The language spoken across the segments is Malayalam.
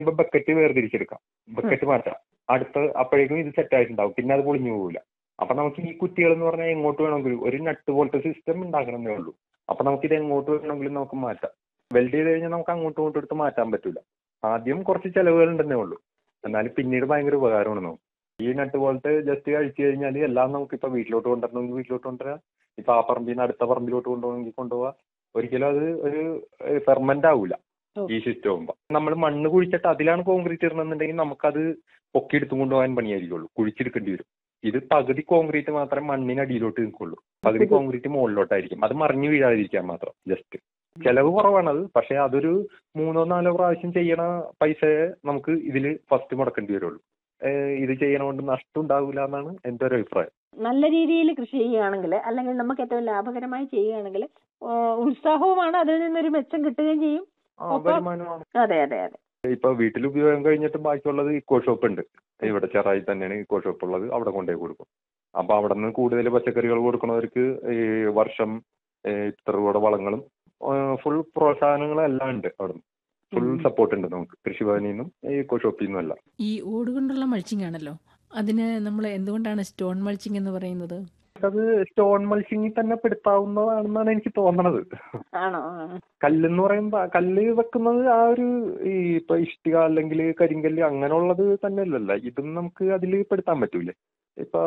ഇപ്പൊ ബക്കറ്റ് വേർതിരിച്ചെടുക്കാം ബക്കറ്റ് മാറ്റാം അടുത്ത അപ്പോഴേക്കും ഇത് സെറ്റ് ആയിട്ടുണ്ടാവും പിന്നെ അത് പൊളിഞ്ഞു പോകില്ല അപ്പൊ നമുക്ക് ഈ കുറ്റികൾ എന്ന് പറഞ്ഞാൽ എങ്ങോട്ട് വേണമെങ്കിലും ഒരു നട്ട് പോലത്തെ സിസ്റ്റം ഉണ്ടാക്കണമെന്നേ ഉള്ളൂ അപ്പൊ നമുക്ക് ഇത് എങ്ങോട്ട് വേണമെങ്കിലും നമുക്ക് മാറ്റാം വെൽഡ് ചെയ്ത് കഴിഞ്ഞാൽ നമുക്ക് അങ്ങോട്ടും ഇങ്ങോട്ടും എടുത്ത് മാറ്റാൻ പറ്റില്ല ആദ്യം കുറച്ച് ചെലവുകൾ ഉണ്ടെന്നേ ഉള്ളൂ എന്നാലും പിന്നീട് ഭയങ്കര ഉപകാരമാണ് നമുക്ക് ഈ നട്ട് പോലത്തെ ജസ്റ്റ് കഴിച്ചു കഴിഞ്ഞാൽ എല്ലാം നമുക്ക് ഇപ്പൊ വീട്ടിലോട്ട് കൊണ്ടുവരണമെങ്കിൽ വീട്ടിലോട്ട് കൊണ്ടുവരാം ഇപ്പൊ ആ പറമ്പിൽ നിന്ന് അടുത്ത പറമ്പിലോട്ട് കൊണ്ടുപോകണമെങ്കിൽ കൊണ്ടുപോവാം ഒരിക്കലും അത് ഒരു ഫെർമെന്റ് ആവൂല ഓ. ഈ സിസ്റ്റം ആകുമ്പോൾ നമ്മൾ മണ്ണ് കുഴിച്ചിട്ട് അതിലാണ് കോൺക്രീറ്റ് ഇടണമെന്നുണ്ടെങ്കിൽ നമുക്കത് പൊക്കി എടുത്തും കൊണ്ടുപോകാൻ പണിയായിരിക്കുള്ളൂ കുഴിച്ചെടുക്കേണ്ടി വരും ഇത് പകുതി കോൺക്രീറ്റ് മാത്രമേ മണ്ണിനടിയിലോട്ട് നിൽക്കുള്ളൂ പകുതി ശരി. കോൺക്രീറ്റ് മുകളിലോട്ടായിരിക്കും അത് മറിഞ്ഞു വീഴാതിരിക്കാൻ മാത്രം ജസ്റ്റ് ചെലവ് കുറവാണത് പക്ഷെ അതൊരു മൂന്നോ നാലോ പ്രാവശ്യം ചെയ്യണ പൈസയെ നമുക്ക് ഇതിൽ ഫസ്റ്റ് മുടക്കേണ്ടി വരുള്ളൂ ഏഹ് ഇത് ചെയ്യണ നഷ്ടം ഉണ്ടാവില്ല എന്നാണ് എൻ്റെ ഒരു അഭിപ്രായം നല്ല രീതിയിൽ കൃഷി ചെയ്യുകയാണെങ്കിൽ അല്ലെങ്കിൽ നമുക്ക് ഏറ്റവും ലാഭകരമായി ചെയ്യുകയാണെങ്കിൽ ഉത്സാഹവുമാണ് അതിൽ നിന്നൊരു മെച്ചം കിട്ടുകയും ചെയ്യും ആ, ഒപ്പം- വരുമാനമാണ് അതെ അതെ അതെ ഇപ്പൊ വീട്ടിൽ ഉപയോഗം കഴിഞ്ഞിട്ട് ബാക്കിയുള്ളത് ഇക്കോ ഷോപ്പ് ഉണ്ട് ഇവിടെ ചെറായി തന്നെയാണ് ഇക്കോ ഷോപ്പ് ഉള്ളത് അവിടെ കൊണ്ടുപോയി കൊടുക്കും അപ്പൊ അവിടെ നിന്ന് കൂടുതൽ പച്ചക്കറികൾ കൊടുക്കുന്നവർക്ക് ഈ വർഷം ഏ, ഇത്ര രൂപയുടെ വളങ്ങളും ഫുൾ പ്രോത്സാഹനങ്ങളും എല്ലാം ഉണ്ട് അവിടെ ഫുൾ ഉം. സപ്പോർട്ട് ഉണ്ട് നമുക്ക് കൃഷിഭവനിൽ നിന്നും ഈ ഇക്കോ ഷോപ്പിൽ നിന്നും എല്ലാം ഈ ഓട് കൊണ്ടുള്ള മൾച്ചിങ് ആണല്ലോ അതിന് നമ്മൾ എന്തുകൊണ്ടാണ് സ്റ്റോൺ മൾച്ചിങ് എന്ന് പറയുന്നത് അത് സ്റ്റോൺ മൾച്ചിങ്ങിൽ തന്നെ പെടുത്താവുന്നതാണെന്നാണ് എനിക്ക് തോന്നണത് ആണോ ആ. കല്ലെന്ന് പറയുമ്പോ കല്ല് വെക്കുന്നത് ആ ഒരു ഈ ഇപ്പൊ ഇഷ്ടിക അല്ലെങ്കിൽ കരിങ്കല്ല് അങ്ങനെയുള്ളത് തന്നെ അല്ലല്ല ഇതും നമുക്ക് അതിൽ പെടുത്താൻ പറ്റൂലേ ഇപ്പൊ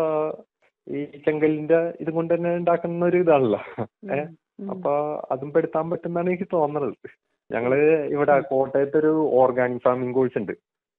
ഈ ചെങ്കല്ലിന്റെ ഇത് കൊണ്ട് തന്നെ ഉണ്ടാക്കുന്ന ഒരു ഇതാണല്ലോ ഏ ഉം. ഉം. അപ്പൊ അതും പെടുത്താൻ പറ്റുന്നാണ് എനിക്ക് തോന്നുന്നത് ഞങ്ങള് ഇവിടെ കോട്ടയത്ത് ഒരു ഓർഗാനിക് ഫാമിംഗ് കോഴ്സ് ഉണ്ട്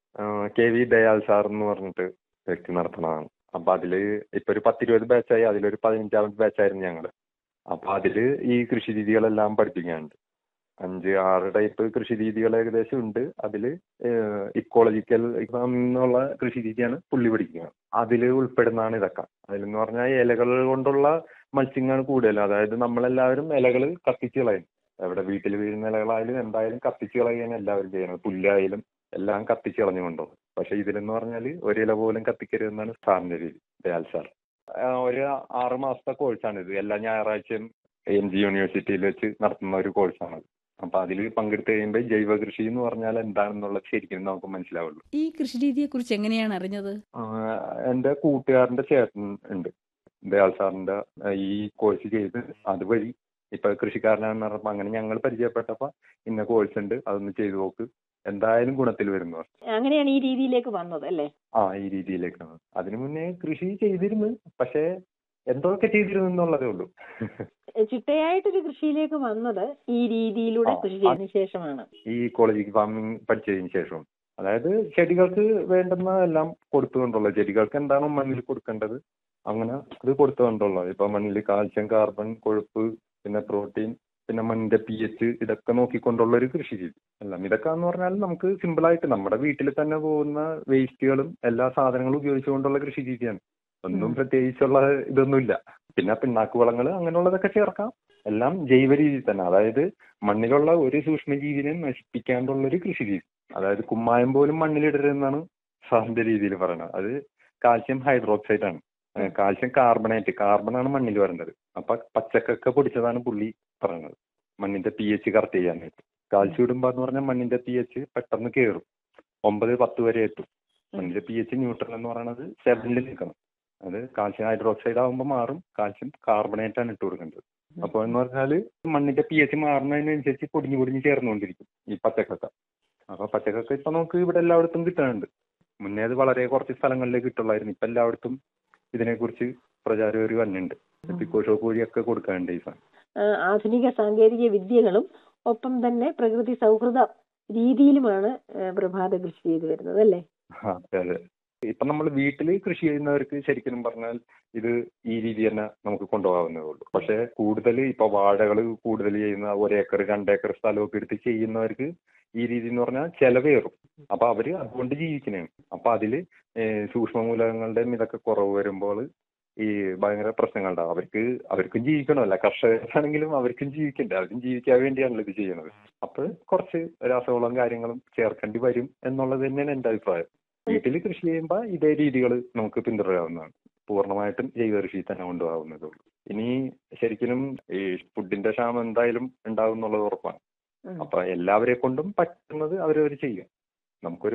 കെ വി ദയാൽ സാർ എന്ന് പറഞ്ഞിട്ട് വ്യക്തി നടത്തണതാണ് അപ്പൊ അതില് ഇപ്പൊ ഒരു പത്തിരുപത് ബാച്ചായി അതിലൊരു പതിനഞ്ചാമത്തെ ബാച്ചായിരുന്നു ഞങ്ങള് അപ്പൊ അതില് ഈ കൃഷി രീതികളെല്ലാം പഠിപ്പിക്കാനുണ്ട് അഞ്ച് ആറ് ടൈപ്പ് കൃഷി രീതികൾ ഏകദേശം ഉണ്ട് അതില് ഇക്കോളജിക്കൽ എന്നുള്ള കൃഷി രീതിയാണ് പുള്ളി പഠിക്കുക അതിൽ ഉൾപ്പെടുന്നതാണ് ഇതൊക്കെ അതിലെന്ന് പറഞ്ഞാൽ ഇലകൾ കൊണ്ടുള്ള മത്സ്യങ്ങൾ ആണ് കൂടുതൽ അതായത് നമ്മളെല്ലാവരും ഇലകൾ കത്തിച്ച് കളയും എവിടെ വീട്ടിൽ വീഴുന്ന ഇലകളായാലും എന്തായാലും കത്തിച്ച് കളയാണ് എല്ലാവരും ചെയ്യുന്നത് പുല്ലായാലും എല്ലാം കത്തിച്ച് കളഞ്ഞുകൊണ്ടോ പക്ഷെ ഇതിലെന്ന് പറഞ്ഞാൽ ഒരു ഇല പോലും കത്തിക്കരുതെന്നാണ് സാറിന്റെ രീതി ദയാൽ സാർ ആ, ഒരു ആറ് മാസത്തെ കോഴ്സാണ് ഇത് എല്ലാ ഞായറാഴ്ചയും എം ജി യൂണിവേഴ്സിറ്റിയിൽ വെച്ച് നടത്തുന്ന ഒരു കോഴ്സാണ് അപ്പൊ അതിൽ പങ്കെടുത്ത് കഴിയുമ്പോൾ ജൈവ കൃഷി എന്ന് പറഞ്ഞാൽ എന്താണെന്നുള്ളത് ശരിക്കും നമുക്ക് മനസ്സിലാവുള്ളൂ ഈ കൃഷി രീതിയെ കുറിച്ച് എങ്ങനെയാണ് അറിഞ്ഞത് ആ, എൻ്റെ കൂട്ടുകാരന്റെ ചേട്ടൻ ഉണ്ട് ദയാൽ സാറിന്റെ ആ, ഈ കോഴ്സ് ചെയ്ത് അതുവഴി ഇപ്പൊ കൃഷിക്കാരനാണെന്ന് പറഞ്ഞപ്പോ അങ്ങനെ ഞങ്ങൾ പരിചയപ്പെട്ടപ്പോ ഇന്ന കോഴ്സ് ഉണ്ട് അതൊന്ന് ചെയ്തു നോക്ക് എന്തായാലും ഗുണത്തിൽ വരുന്നു പറഞ്ഞു. അങ്ങനെയാണ് ഈ രീതിയിലേക്ക് വന്നത് അല്ലേ ആ ഈ രീതിയിലേക്കാണ് അതിനു മുന്നേ കൃഷി ചെയ്തിരുന്നു പക്ഷേ എന്തൊക്കെ ചെയ്തിരുന്നു എന്നുള്ളതേ ഉള്ളൂ ചിട്ടയായിട്ടൊരു കൃഷിയിലേക്ക് വന്നത് ഈ രീതിയിലൂടെ ആ, കൃഷി അത് ചെയ്തതിനു ശേഷമാണ് ഈ ഇക്കോളജിക് ഫാമിംഗ് പഠിച്ചതിന് ശേഷം അതായത് ചെടികൾക്ക് വേണ്ടുന്ന എല്ലാം കൊടുത്തുകൊണ്ടുള്ള ചെടികൾക്ക് എന്താണോ മണ്ണിൽ കൊടുക്കേണ്ടത് അങ്ങനെ അത് കൊടുത്തുകൊണ്ടുള്ള ഇപ്പൊ മണ്ണിൽ കാൽസ്യം കാർബൺ കൊഴുപ്പ് പിന്നെ പ്രോട്ടീൻ പിന്നെ മണ്ണിന്റെ പി എച്ച് ഇതൊക്കെ നോക്കിക്കൊണ്ടുള്ള ഒരു കൃഷി രീതി എല്ലാം ഇതൊക്കെ എന്ന് പറഞ്ഞാൽ നമുക്ക് സിമ്പിളായിട്ട് നമ്മുടെ വീട്ടിൽ തന്നെ പോകുന്ന വേസ്റ്റുകളും എല്ലാ സാധനങ്ങളും ഉപയോഗിച്ചുകൊണ്ടുള്ള കൃഷി രീതിയാണ് ഒന്നും ഉം. പ്രത്യേകിച്ചുള്ള ഇതൊന്നുമില്ല പിന്നെ പിണ്ണാക്ക് വളങ്ങൾ അങ്ങനെയുള്ളതൊക്കെ ചേർക്കാം എല്ലാം ജൈവ രീതിയിൽ തന്നെ അതായത് മണ്ണിലുള്ള ഒരു സൂക്ഷ്മജീവിനെ നശിപ്പിക്കാണ്ടുള്ള ഒരു കൃഷി രീതി അതായത് കുമ്മായം പോലും മണ്ണിലിടരുതെന്നാണ് സാറിന്റെ രീതിയിൽ പറയുന്നത് അത് കാൽസ്യം ഹൈഡ്രോക്സൈഡ് ആണ് ഏഹ് കാൽസ്യം കാർബണേറ്റ് കാർബൺ ആണ് മണ്ണിൽ വരേണ്ടത് അപ്പൊ പച്ചക്കൊക്കെ പൊടിച്ചതാണ് പുള്ളി പറയുന്നത് മണ്ണിന്റെ പി എച്ച് കറക്റ്റ് ചെയ്യാനായിട്ട് കാൽസ്യം ഇടുമ്പോ എന്ന് പറഞ്ഞാൽ മണ്ണിന്റെ പി എച്ച് പെട്ടെന്ന് കയറും ഒമ്പത് പത്ത് വരെ എത്തും മണ്ണിന്റെ പി എച്ച് ന്യൂട്രൽ എന്ന് പറയുന്നത് സെവനിൽ നിൽക്കണം അത് കാൽസ്യം ഹൈഡ്രോക്സൈഡ് ആകുമ്പോൾ മാറും കാൽസ്യം കാർബണേറ്റ് ആണ് ഇട്ട് കൊടുക്കേണ്ടത് അപ്പോൾ എന്ന് പറഞ്ഞാല് മണ്ണിന്റെ പി എച്ച് മാറുന്നതിനനുസരിച്ച് പൊടിഞ്ഞു പൊടിഞ്ഞ് ചേർന്നുകൊണ്ടിരിക്കും ഈ പച്ചക്കൊക്കെ അപ്പൊ പച്ചക്കൊക്കെ ഇപ്പൊ നമുക്ക് ഇവിടെ എല്ലായിടത്തും കിട്ടാനുണ്ട് മുന്നേ അത് വളരെ കുറച്ച് സ്ഥലങ്ങളിലേ കിട്ടുള്ളായിരുന്നു ഇപ്പൊ എല്ലായിടത്തും ഇതിനെക്കുറിച്ച് പ്രചാരം ഒരു വന്നുണ്ട് പിക്കോ ഷോപ്പ് വഴിയൊക്കെ കൊടുക്കാനുണ്ട് ഈ സാധനം ആ, ആധുനിക സാങ്കേതിക വിദ്യകളും ഒപ്പം തന്നെ പ്രകൃതി സൗഹൃദ രീതിയിലുമാണ് ആ, പ്രഭാത കൃഷി ചെയ്തു വരുന്നത് അല്ലേ ആ, അതെ അതെ ഇപ്പൊ നമ്മൾ വീട്ടിൽ കൃഷി ചെയ്യുന്നവർക്ക് ശരിക്കും പറഞ്ഞാൽ ഇത് ഈ രീതി തന്നെ നമുക്ക് കൊണ്ടുപോകാവുന്നതേ ഉള്ളൂ പക്ഷെ കൂടുതൽ ഇപ്പൊ വാഴകൾ കൂടുതൽ ചെയ്യുന്ന ഒരേക്കർ രണ്ടേക്കർ സ്ഥലമൊക്കെ എടുത്ത് ചെയ്യുന്നവർക്ക് ഈ രീതി എന്ന് പറഞ്ഞാൽ ചെലവേറും അപ്പൊ അവര് അതുകൊണ്ട് ജീവിക്കുന്നതാണ് അപ്പൊ അതില് ഏഹ് സൂക്ഷ്മമൂലകങ്ങളുടെയും ഇതൊക്കെ കുറവ് വരുമ്പോൾ ഈ ഭയങ്കര പ്രശ്നങ്ങളുണ്ടാവും അവർക്ക് അവർക്കും ജീവിക്കണമല്ല കർഷകരാണെങ്കിലും അവർക്കും ജീവിക്കണ്ടേ അവർക്കും ജീവിക്കാൻ വേണ്ടിയാണല്ലോ ഇത് ചെയ്യുന്നത് അപ്പൊ കുറച്ച് രാസവളം കാര്യങ്ങളും ചേർക്കേണ്ടി വരും എന്നുള്ളത് തന്നെയാണ് എന്റെ അഭിപ്രായം വീട്ടിൽ കൃഷി ചെയ്യുമ്പോൾ ഇതേ രീതികൾ നമുക്ക് പിന്തുടരാവുന്നതാണ് പൂർണ്ണമായിട്ടും ജൈവ കൃഷി തന്നെ കൊണ്ടുപോകാവുന്നതേ ഉള്ളൂ ഇനി ശരിക്കും ഈ ഫുഡിന്റെ ക്ഷാമം എന്തായാലും ഉണ്ടാവും എന്നുള്ളത് ഉറപ്പാണ് ഉം. അപ്പൊ എല്ലാവരെ കൊണ്ടും പറ്റുന്നത് അവരവർ ചെയ്യും നമുക്കൊരു